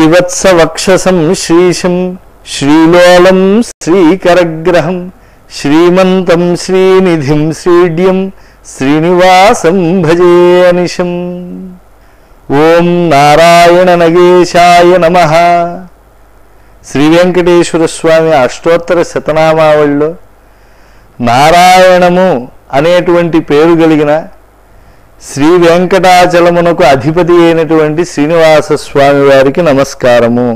శ్రీవత్సవక్షసం శ్రీశం శ్రీలోలం శ్రీకరగ్రహం శ్రీమంతం శ్రీనిధిం శ్రీడ్యం శ్రీనివాసం భజే అనిశం ఓం నారాయణ నగేశాయ నమ శ్రీ వెంకటేశ్వర స్వామి అష్టోత్తర శతనామావళిలో నారాయణము అనేటువంటి పేరు కలిగిన శ్రీ వెంకటాచలమునకు అధిపతి అయినటువంటి శ్రీనివాస స్వామి వారికి నమస్కారము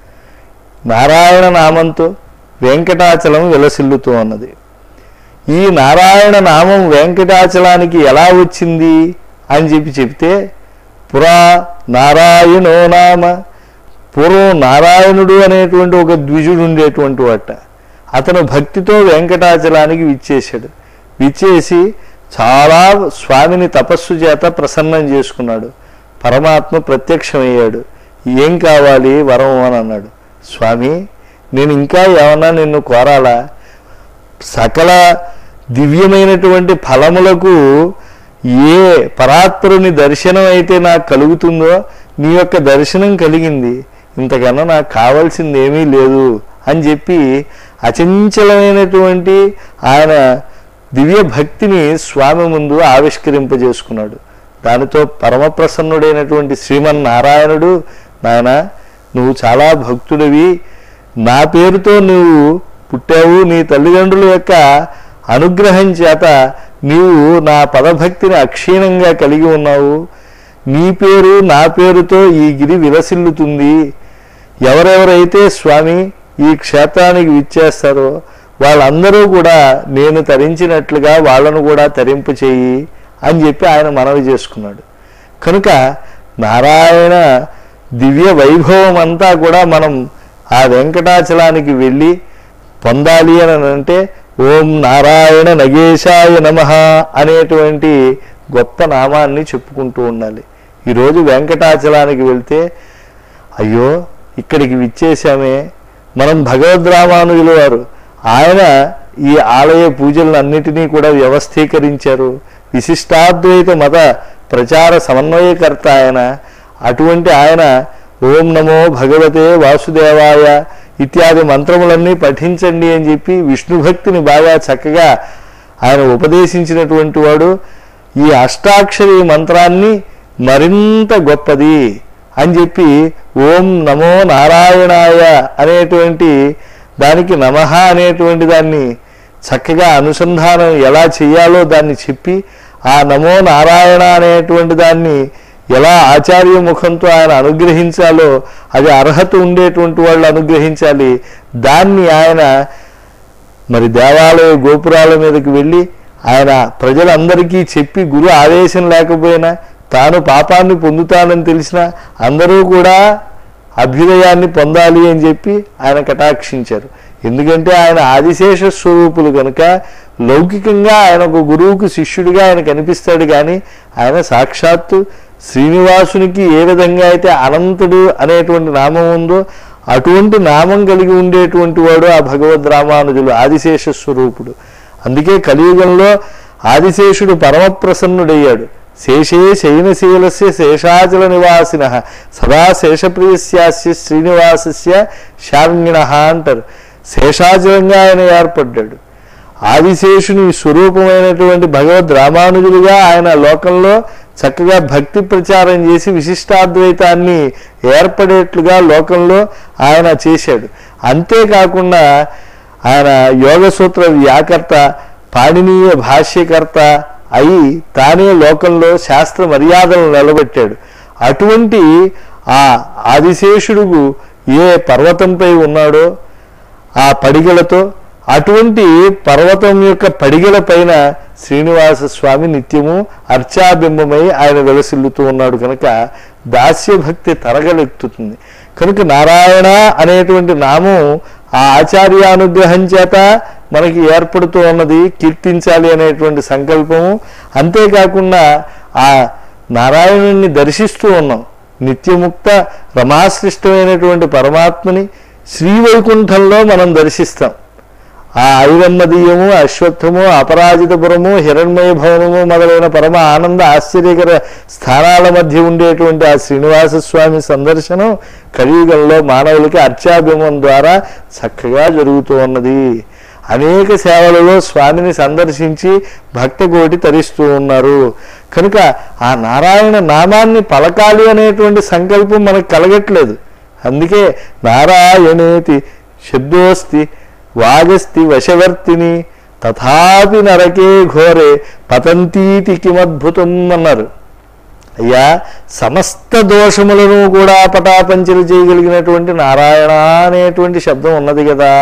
నారాయణ నామంతో వెంకటాచలం విలసిల్లుతూ ఉన్నది ఈ నారాయణ నామం వెంకటాచలానికి ఎలా వచ్చింది అని చెప్పి చెప్తే పురా నారాయణో నామ పూర్వం నారాయణుడు అనేటువంటి ఒక ద్విజుడు ఉండేటువంటి వాట అతను భక్తితో వెంకటాచలానికి విచ్చేశాడు విచ్చేసి చాలా స్వామిని తపస్సు చేత ప్రసన్నం చేసుకున్నాడు పరమాత్మ ప్రత్యక్షమయ్యాడు ఏం కావాలి వరం అని అన్నాడు స్వామి నేను ఇంకా ఏమన్నా నిన్ను కోరాలా సకల దివ్యమైనటువంటి ఫలములకు ఏ పరాత్పరుని దర్శనం అయితే నాకు కలుగుతుందో నీ యొక్క దర్శనం కలిగింది ఇంతకన్నా నాకు కావాల్సింది ఏమీ లేదు అని చెప్పి అచంచలమైనటువంటి ఆయన దివ్య భక్తిని స్వామి ముందు ఆవిష్కరింపజేసుకున్నాడు దానితో పరమప్రసన్నుడైనటువంటి శ్రీమన్నారాయణుడు నాయన నువ్వు చాలా భక్తుడివి నా పేరుతో నువ్వు పుట్టావు నీ తల్లిదండ్రుల యొక్క అనుగ్రహం చేత నీవు నా పదభక్తిని అక్షీణంగా కలిగి ఉన్నావు నీ పేరు నా పేరుతో ఈ గిరి విలసిల్లుతుంది ఎవరెవరైతే స్వామి ఈ క్షేత్రానికి విచ్చేస్తారో వాళ్ళందరూ కూడా నేను తరించినట్లుగా వాళ్ళను కూడా తరింపు చేయి అని చెప్పి ఆయన మనవి చేసుకున్నాడు కనుక నారాయణ దివ్య వైభవం అంతా కూడా మనం ఆ వెంకటాచలానికి వెళ్ళి పొందాలి అని అంటే ఓం నారాయణ నగేశాయ నమ అనేటువంటి గొప్ప నామాన్ని చెప్పుకుంటూ ఉండాలి ఈరోజు వెంకటాచలానికి వెళ్తే అయ్యో ఇక్కడికి విచ్చేశామే మనం భగవద్రామానుజుల వారు ఆయన ఈ ఆలయ పూజలన్నిటినీ కూడా వ్యవస్థీకరించారు విశిష్టాద్వైత మత ప్రచార సమన్వయకర్త ఆయన అటువంటి ఆయన ఓం నమో భగవతే వాసుదేవాయ ఇత్యాది మంత్రములన్నీ పఠించండి అని చెప్పి విష్ణు భక్తిని బాగా చక్కగా ఆయన ఉపదేశించినటువంటి వాడు ఈ అష్టాక్షరి మంత్రాన్ని మరింత గొప్పది అని చెప్పి ఓం నమో నారాయణాయ అనేటువంటి దానికి నమః అనేటువంటి దాన్ని చక్కగా అనుసంధానం ఎలా చేయాలో దాన్ని చెప్పి ఆ నమో నారాయణ అనేటువంటి దాన్ని ఎలా ఆచార్య ముఖంతో ఆయన అనుగ్రహించాలో అది అర్హత ఉండేటువంటి వాళ్ళు అనుగ్రహించాలి దాన్ని ఆయన మరి దేవాలయ గోపురాల మీదకి వెళ్ళి ఆయన ప్రజలందరికీ చెప్పి గురు ఆదేశం లేకపోయినా తాను పాపాన్ని పొందుతానని తెలిసినా అందరూ కూడా అభ్యుదయాన్ని పొందాలి అని చెప్పి ఆయన కటాక్షించారు ఎందుకంటే ఆయన ఆదిశేష స్వరూపులు కనుక లౌకికంగా ఆయన ఒక గురువుకు శిష్యుడిగా ఆయన కనిపిస్తాడు కానీ ఆయన సాక్షాత్తు శ్రీనివాసునికి ఏ విధంగా అయితే అనంతుడు అనేటువంటి నామం ఉందో అటువంటి నామం కలిగి ఉండేటువంటి వాడు ఆ భగవద్ రామానుజులు ఆదిశేష స్వరూపుడు అందుకే కలియుగంలో ఆదిశేషుడు పరమప్రసన్నుడయ్యాడు శేషే శయనశీలస్య శేషాచల నివాసిన సదా శేషప్రియస్యాస్య శ్రీనివాసస్య శార్ంగిణ అంటారు శేషాచలంగా ఆయన ఏర్పడ్డాడు ఆదిశేషుని స్వరూపమైనటువంటి భగవద్ రామానుజులుగా ఆయన లోకంలో చక్కగా భక్తి ప్రచారం చేసి విశిష్టాద్వైతాన్ని ఏర్పడేట్లుగా లోకంలో ఆయన చేశాడు అంతేకాకుండా ఆయన యోగసూత్ర వ్యాకర్త పాణినీయ భాష్యకర్త అయి తానే లోకంలో శాస్త్ర మర్యాదలను నిలబెట్టాడు అటువంటి ఆ ఆదిశేషుడు ఏ పర్వతంపై ఉన్నాడో ఆ పడిగలతో అటువంటి పర్వతం యొక్క పడిగల పైన శ్రీనివాస స్వామి నిత్యము అర్చాబింబమై ఆయన వెలసిల్లుతూ ఉన్నాడు కనుక దాస్య భక్తి తరగలెత్తుతుంది కనుక నారాయణ అనేటువంటి నామం ఆ ఆచార్యానుగ్రహం చేత మనకి ఏర్పడుతూ ఉన్నది కీర్తించాలి అనేటువంటి సంకల్పము అంతేకాకుండా ఆ నారాయణుణ్ణి దర్శిస్తూ ఉన్నాం నిత్యముక్త రమాశ్లిష్టమైనటువంటి పరమాత్మని శ్రీవైకుంఠంలో మనం దర్శిస్తాం ఆ ఐరమ్మదీయము అశ్వత్థము అపరాజితపురము హిరణ్మయ భవనము మొదలైన పరమ ఆనంద ఆశ్చర్యకర స్థానాల మధ్య ఉండేటువంటి ఆ శ్రీనివాస స్వామి సందర్శనం కలియుగంలో మానవులకి అర్చాభిమం ద్వారా చక్కగా జరుగుతూ ఉన్నది అనేక సేవలలో స్వామిని సందర్శించి భక్తకోటి తరిస్తూ ఉన్నారు కనుక ఆ నారాయణ నామాన్ని పలకాలి అనేటువంటి సంకల్పం మనకు కలగట్లేదు అందుకే నారాయణేతి శబ్దోస్తి వాగస్తి వశవర్తిని తథాపి నరకే ఘోరే పతంతీతి కిమద్భుతం అన్నారు అయ్యా సమస్త దోషములను కూడా పటాపంచలు చేయగలిగినటువంటి నారాయణ అనేటువంటి శబ్దం ఉన్నది కదా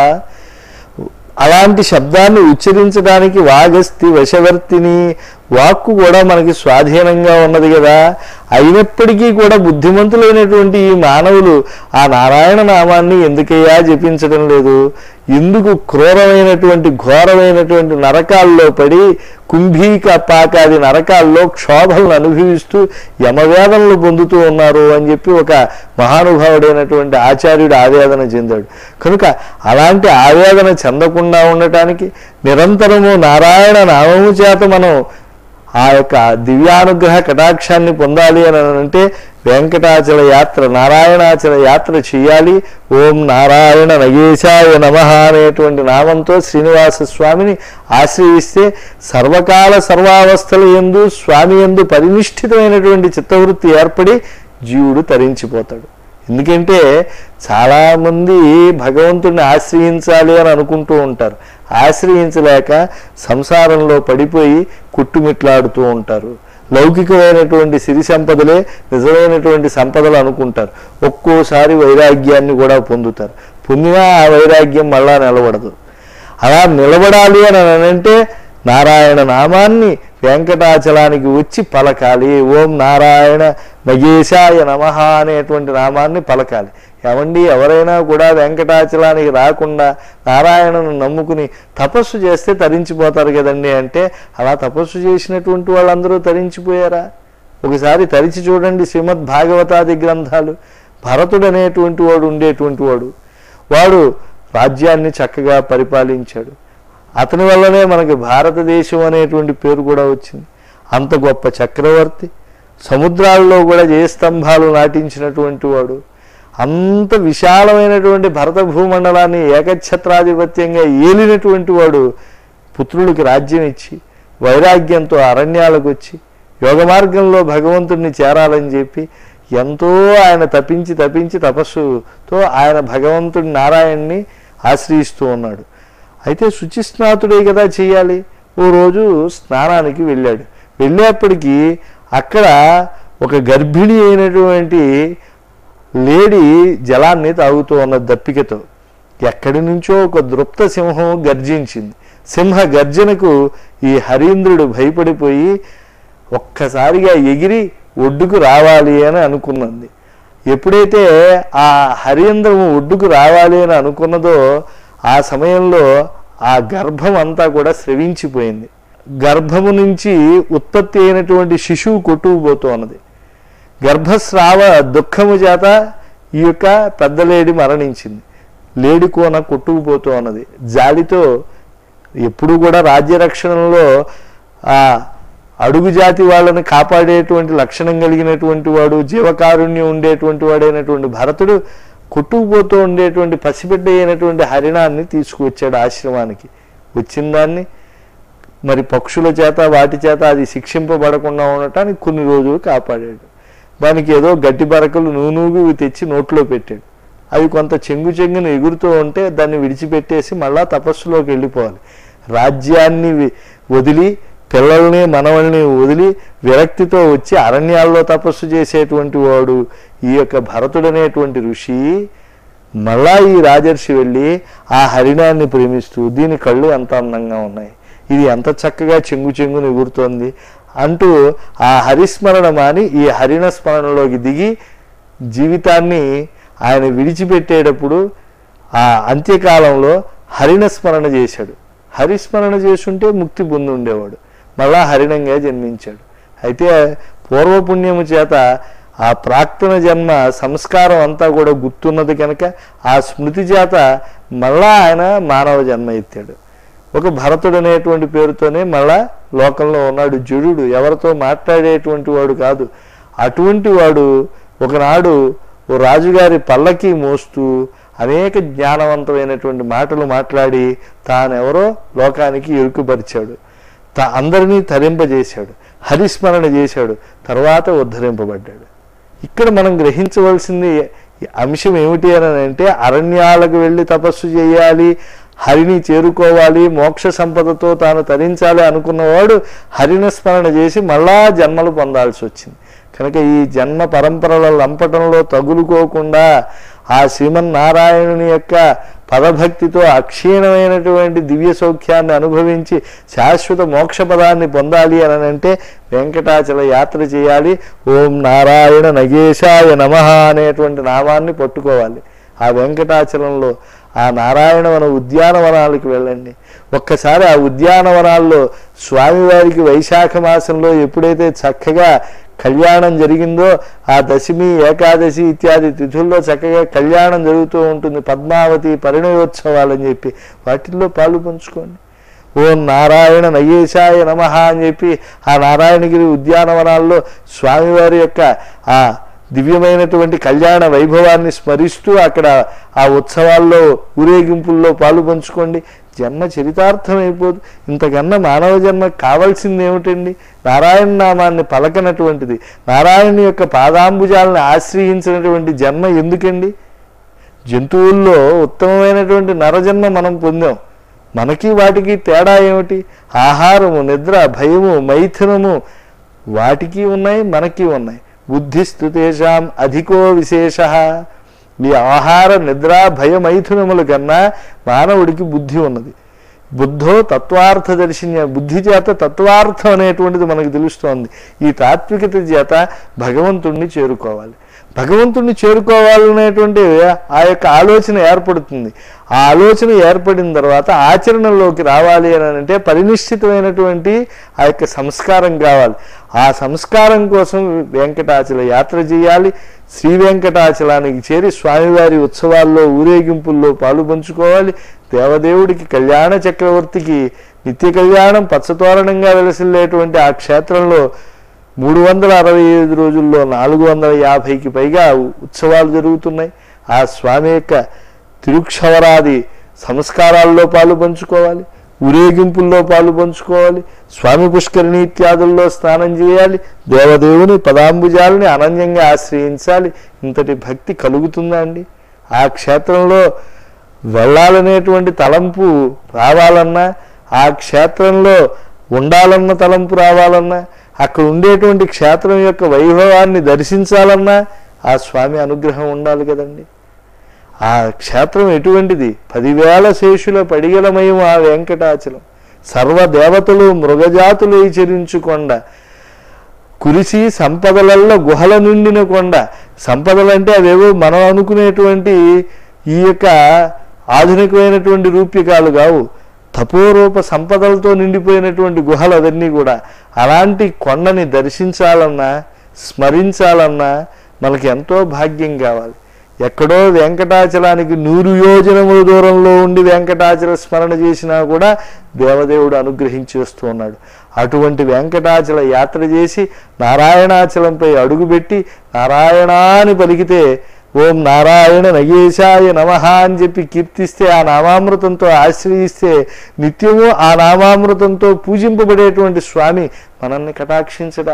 అలాంటి శబ్దాన్ని ఉచ్చరించడానికి వాగస్తి వశవర్తిని వాక్కు కూడా మనకి స్వాధీనంగా ఉన్నది కదా అయినప్పటికీ కూడా బుద్ధిమంతులైనటువంటి ఈ మానవులు ఆ నారాయణ నామాన్ని ఎందుకయ్యా జపించడం లేదు ఎందుకు క్రూరమైనటువంటి ఘోరమైనటువంటి నరకాల్లో పడి కుంభీక పాకాది నరకాల్లో క్షోభలను అనుభవిస్తూ యమవేదనలు పొందుతూ ఉన్నారు అని చెప్పి ఒక మహానుభావుడైనటువంటి ఆచార్యుడు ఆవేదన చెందాడు కనుక అలాంటి ఆవేదన చెందకుండా ఉండటానికి నిరంతరము నారాయణ నామము చేత మనం ఆ యొక్క దివ్యానుగ్రహ కటాక్షాన్ని పొందాలి అని అంటే వెంకటాచల యాత్ర నారాయణాచల యాత్ర చేయాలి ఓం నారాయణ నగేశాయ నమ అనేటువంటి నామంతో శ్రీనివాస స్వామిని ఆశ్రయిస్తే సర్వకాల సర్వావస్థల ఎందు స్వామి ఎందు పరినిష్ఠితమైనటువంటి చిత్తవృత్తి ఏర్పడి జీవుడు తరించిపోతాడు ఎందుకంటే చాలామంది భగవంతుడిని ఆశ్రయించాలి అని అనుకుంటూ ఉంటారు ఆశ్రయించలేక సంసారంలో పడిపోయి కుట్టుమిట్లాడుతూ ఉంటారు లౌకికమైనటువంటి సిరి సంపదలే నిజమైనటువంటి సంపదలు అనుకుంటారు ఒక్కోసారి వైరాగ్యాన్ని కూడా పొందుతారు పొందినా ఆ వైరాగ్యం మళ్ళా నిలబడదు అలా నిలబడాలి అని అంటే నారాయణ నామాన్ని వెంకటాచలానికి వచ్చి పలకాలి ఓం నారాయణ నగేశాయ నమ అనేటువంటి నామాన్ని పలకాలి ఏమండి ఎవరైనా కూడా వెంకటాచలానికి రాకుండా నారాయణను నమ్ముకుని తపస్సు చేస్తే తరించిపోతారు కదండి అంటే అలా తపస్సు చేసినటువంటి వాళ్ళందరూ తరించిపోయారా ఒకసారి తరిచి చూడండి శ్రీమద్ భాగవతాది గ్రంథాలు భరతుడు అనేటువంటి వాడు ఉండేటువంటి వాడు వాడు రాజ్యాన్ని చక్కగా పరిపాలించాడు అతని వల్లనే మనకి భారతదేశం అనేటువంటి పేరు కూడా వచ్చింది అంత గొప్ప చక్రవర్తి సముద్రాల్లో కూడా జయస్తంభాలు నాటించినటువంటి వాడు అంత విశాలమైనటువంటి భరత భూమండలాన్ని ఏకఛత్రాధిపత్యంగా ఏలినటువంటి వాడు పుత్రులకి రాజ్యం ఇచ్చి వైరాగ్యంతో అరణ్యాలకు వచ్చి యోగ మార్గంలో భగవంతుడిని చేరాలని చెప్పి ఎంతో ఆయన తపించి తపించి తపస్సుతో ఆయన భగవంతుడి నారాయణ్ణి ఆశ్రయిస్తూ ఉన్నాడు అయితే శుచిస్నాతుడే కదా చేయాలి ఓ రోజు స్నానానికి వెళ్ళాడు వెళ్ళేప్పటికీ అక్కడ ఒక గర్భిణి అయినటువంటి లేడీ జలాన్ని తాగుతూ ఉన్న దప్పికతో ఎక్కడి నుంచో ఒక దృప్త సింహం గర్జించింది సింహ గర్జనకు ఈ హరీంద్రుడు భయపడిపోయి ఒక్కసారిగా ఎగిరి ఒడ్డుకు రావాలి అని అనుకున్నది ఎప్పుడైతే ఆ హరీంద్రము ఒడ్డుకు రావాలి అని అనుకున్నదో ఆ సమయంలో ఆ గర్భం అంతా కూడా స్రవించిపోయింది గర్భము నుంచి ఉత్పత్తి అయినటువంటి శిశువు కొట్టుకుపోతూ ఉన్నది గర్భస్రావ దుఃఖము చేత ఈ యొక్క పెద్ద లేడి మరణించింది లేడి కోన కొట్టుకుపోతూ ఉన్నది జాలితో ఎప్పుడు కూడా రాజ్యరక్షణలో ఆ అడుగు జాతి వాళ్ళని కాపాడేటువంటి లక్షణం కలిగినటువంటి వాడు జీవకారుణ్యం ఉండేటువంటి వాడైనటువంటి భరతుడు కొట్టుకుపోతూ ఉండేటువంటి పసిబిడ్డ అయినటువంటి హరిణాన్ని తీసుకువచ్చాడు ఆశ్రమానికి వచ్చిన దాన్ని మరి పక్షుల చేత వాటి చేత అది శిక్షింపబడకుండా ఉండటానికి కొన్ని రోజులు కాపాడాడు దానికి ఏదో గడ్డి బరకలు నూనూగు తెచ్చి నోట్లో పెట్టాడు అవి కొంత చెంగు చెంగున ఎగురుతూ ఉంటే దాన్ని విడిచిపెట్టేసి మళ్ళా తపస్సులోకి వెళ్ళిపోవాలి రాజ్యాన్ని వి- వదిలి పిల్లల్ని మనవల్ని వదిలి విరక్తితో వచ్చి అరణ్యాల్లో తపస్సు చేసేటువంటి వాడు ఈ యొక్క భరతుడనేటువంటి ఋషి మళ్ళా ఈ రాజర్షి వెళ్ళి ఆ హరిణాన్ని ప్రేమిస్తూ దీని కళ్ళు ఎంత అందంగా ఉన్నాయి ఇది ఎంత చక్కగా చెంగు చెంగును ఎగురుతోంది అంటూ ఆ హరిస్మరణ మాని ఈ హరిణ స్మరణలోకి దిగి జీవితాన్ని ఆయన విడిచిపెట్టేటప్పుడు ఆ అంత్యకాలంలో హరిణ స్మరణ చేశాడు హరిస్మరణ చేసుంటే ముక్తి పొంది ఉండేవాడు మళ్ళా హరిణంగా జన్మించాడు అయితే పూర్వపుణ్యము చేత ఆ ప్రాక్తన జన్మ సంస్కారం అంతా కూడా గుర్తున్నది కనుక ఆ స్మృతి చేత మళ్ళా ఆయన మానవ జన్మ ఎత్తాడు ఒక భరతుడు అనేటువంటి పేరుతోనే మళ్ళా లోకంలో ఉన్నాడు జుడు ఎవరితో మాట్లాడేటువంటి వాడు కాదు అటువంటి వాడు ఒకనాడు ఓ రాజుగారి పల్లకి మోస్తూ అనేక జ్ఞానవంతమైనటువంటి మాటలు మాట్లాడి తానెవరో లోకానికి ఎరుకుపరిచాడు తా అందరినీ తరింపజేశాడు హరిస్మరణ చేశాడు తర్వాత ఉద్ధరింపబడ్డాడు ఇక్కడ మనం గ్రహించవలసింది అంశం ఏమిటి అని అంటే అరణ్యాలకు వెళ్ళి తపస్సు చేయాలి హరిని చేరుకోవాలి మోక్ష సంపదతో తాను తరించాలి అనుకున్నవాడు హరిని స్మరణ చేసి మళ్ళా జన్మలు పొందాల్సి వచ్చింది కనుక ఈ జన్మ పరంపరల లంపటంలో తగులుకోకుండా ఆ శ్రీమన్నారాయణుని యొక్క పదభక్తితో అక్షీణమైనటువంటి దివ్య సౌఖ్యాన్ని అనుభవించి శాశ్వత మోక్ష పదాన్ని పొందాలి అని అంటే వెంకటాచల యాత్ర చేయాలి ఓం నారాయణ నగేశాయ నమ అనేటువంటి నామాన్ని పట్టుకోవాలి ఆ వెంకటాచలంలో ఆ నారాయణవన ఉద్యానవనాలకు వెళ్ళండి ఒక్కసారి ఆ ఉద్యానవనాల్లో స్వామివారికి వైశాఖ మాసంలో ఎప్పుడైతే చక్కగా కళ్యాణం జరిగిందో ఆ దశమి ఏకాదశి ఇత్యాది తిథుల్లో చక్కగా కళ్యాణం జరుగుతూ ఉంటుంది పద్మావతి పరిణయోత్సవాలని చెప్పి వాటిల్లో పాలు పంచుకోండి ఓం నారాయణ నయేశాయ నమ అని చెప్పి ఆ నారాయణగిరి ఉద్యానవనాల్లో స్వామివారి యొక్క ఆ దివ్యమైనటువంటి కళ్యాణ వైభవాన్ని స్మరిస్తూ అక్కడ ఆ ఉత్సవాల్లో ఊరేగింపుల్లో పాలు పంచుకోండి జన్మ చరితార్థం అయిపోదు ఇంతకన్నా మానవ జన్మ కావాల్సింది ఏమిటండి నారాయణ నామాన్ని పలకనటువంటిది నారాయణ యొక్క పాదాంబుజాలను ఆశ్రయించినటువంటి జన్మ ఎందుకండి జంతువుల్లో ఉత్తమమైనటువంటి నరజన్మ మనం పొందాం మనకి వాటికి తేడా ఏమిటి ఆహారము నిద్ర భయము మైథునము వాటికి ఉన్నాయి మనకి ఉన్నాయి బుద్ధిస్తు తేషాం అధికో విశేష ఈ ఆహార నిద్ర భయ మైథునముల కన్నా మానవుడికి బుద్ధి ఉన్నది బుద్ధో తత్వార్థ దర్శిన్య బుద్ధి చేత తత్వార్థం అనేటువంటిది మనకు తెలుస్తోంది ఈ తాత్వికత చేత భగవంతుణ్ణి చేరుకోవాలి భగవంతుణ్ణి చేరుకోవాలనేటువంటి ఆ యొక్క ఆలోచన ఏర్పడుతుంది ఆ ఆలోచన ఏర్పడిన తర్వాత ఆచరణలోకి రావాలి అని అంటే పరినిశ్చితమైనటువంటి ఆ యొక్క సంస్కారం కావాలి ఆ సంస్కారం కోసం వెంకటాచల యాత్ర చేయాలి శ్రీ వెంకటాచలానికి చేరి స్వామివారి ఉత్సవాల్లో ఊరేగింపుల్లో పాలు పంచుకోవాలి దేవదేవుడికి కళ్యాణ చక్రవర్తికి నిత్య కళ్యాణం పచ్చతోరణంగా వెలసిల్లేటువంటి ఆ క్షేత్రంలో మూడు వందల అరవై ఐదు రోజుల్లో నాలుగు వందల యాభైకి పైగా ఉత్సవాలు జరుగుతున్నాయి ఆ స్వామి యొక్క తిరుక్షవరాది సంస్కారాల్లో పాలు పంచుకోవాలి ఊరేగింపుల్లో పాలు పంచుకోవాలి స్వామి పుష్కరిణి ఇత్యాదుల్లో స్నానం చేయాలి దేవదేవుని పదాంబుజాలని అనన్యంగా ఆశ్రయించాలి ఇంతటి భక్తి కలుగుతుందా అండి ఆ క్షేత్రంలో వెళ్ళాలనేటువంటి తలంపు రావాలన్నా ఆ క్షేత్రంలో ఉండాలన్న తలంపు రావాలన్నా అక్కడ ఉండేటువంటి క్షేత్రం యొక్క వైభవాన్ని దర్శించాలన్నా ఆ స్వామి అనుగ్రహం ఉండాలి కదండి ఆ క్షేత్రం ఎటువంటిది పదివేల శేషుల పడిగలమయం ఆ వెంకటాచలం సర్వదేవతలు మృగజాతులు చరించుకొండ కురిసి సంపదలల్లో గుహల నిండిన కొండ సంపదలంటే అవేవో మనం అనుకునేటువంటి ఈ యొక్క ఆధునికమైనటువంటి రూప్యకాలు కావు తపోరూప సంపదలతో నిండిపోయినటువంటి గుహలు అవన్నీ కూడా అలాంటి కొండని దర్శించాలన్నా స్మరించాలన్నా మనకి ఎంతో భాగ్యం కావాలి ఎక్కడో వెంకటాచలానికి నూరు యోజనముల దూరంలో ఉండి వెంకటాచల స్మరణ చేసినా కూడా దేవదేవుడు అనుగ్రహించి వస్తూ ఉన్నాడు అటువంటి వెంకటాచల యాత్ర చేసి నారాయణాచలంపై అడుగుపెట్టి నారాయణాని పలికితే ఓం నారాయణ నగేశాయ నమ అని చెప్పి కీర్తిస్తే ఆ నామామృతంతో ఆశ్రయిస్తే నిత్యము ఆ నామామృతంతో పూజింపబడేటువంటి స్వామి మనల్ని కటాక్షించడా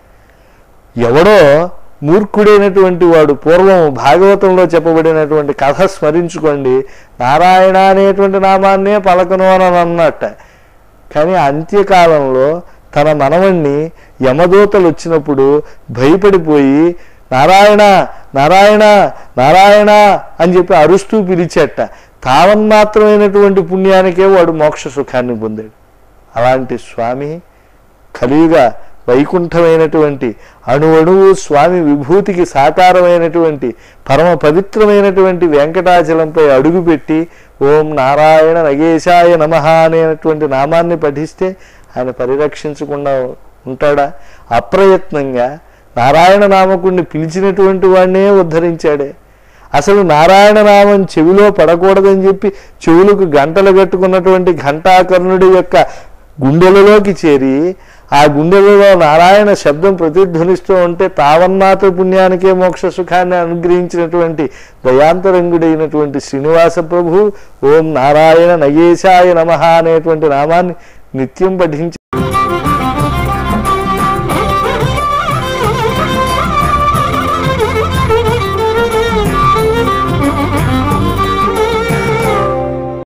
ఎవడో మూర్ఖుడైనటువంటి వాడు పూర్వం భాగవతంలో చెప్పబడినటువంటి కథ స్మరించుకోండి నారాయణ అనేటువంటి నామాన్నే పలకను అని అన్నట్ట కానీ అంత్యకాలంలో తన మనవణ్ణి యమదూతలు వచ్చినప్పుడు భయపడిపోయి నారాయణ నారాయణ నారాయణ అని చెప్పి అరుస్తూ పిలిచేట తావన్మాత్రమైనటువంటి పుణ్యానికే వాడు మోక్ష సుఖాన్ని పొందాడు అలాంటి స్వామి కలియుగ వైకుంఠమైనటువంటి అణువణువు స్వామి విభూతికి సాకారమైనటువంటి పరమ పవిత్రమైనటువంటి వెంకటాచలంపై అడుగుపెట్టి ఓం నారాయణ నగేశాయ నమ అనేటువంటి నామాన్ని పఠిస్తే ఆయన పరిరక్షించకుండా ఉంటాడా అప్రయత్నంగా నారాయణ నామకుడిని పిలిచినటువంటి వాడినే ఉద్ధరించాడే అసలు నారాయణ నామం చెవిలో పడకూడదని చెప్పి చెవులకు గంటలు కట్టుకున్నటువంటి ఘంటాకర్ణుడి యొక్క గుండెలలోకి చేరి ఆ గుండెలలో నారాయణ శబ్దం ప్రతిధ్వనిస్తూ ఉంటే తావన్మాత్ర పుణ్యానికే మోక్ష సుఖాన్ని అనుగ్రహించినటువంటి దయాంతరంగుడైనటువంటి శ్రీనివాస ప్రభు ఓం నారాయణ నగేశాయ నమ అనేటువంటి నామాన్ని నిత్యం పఠించి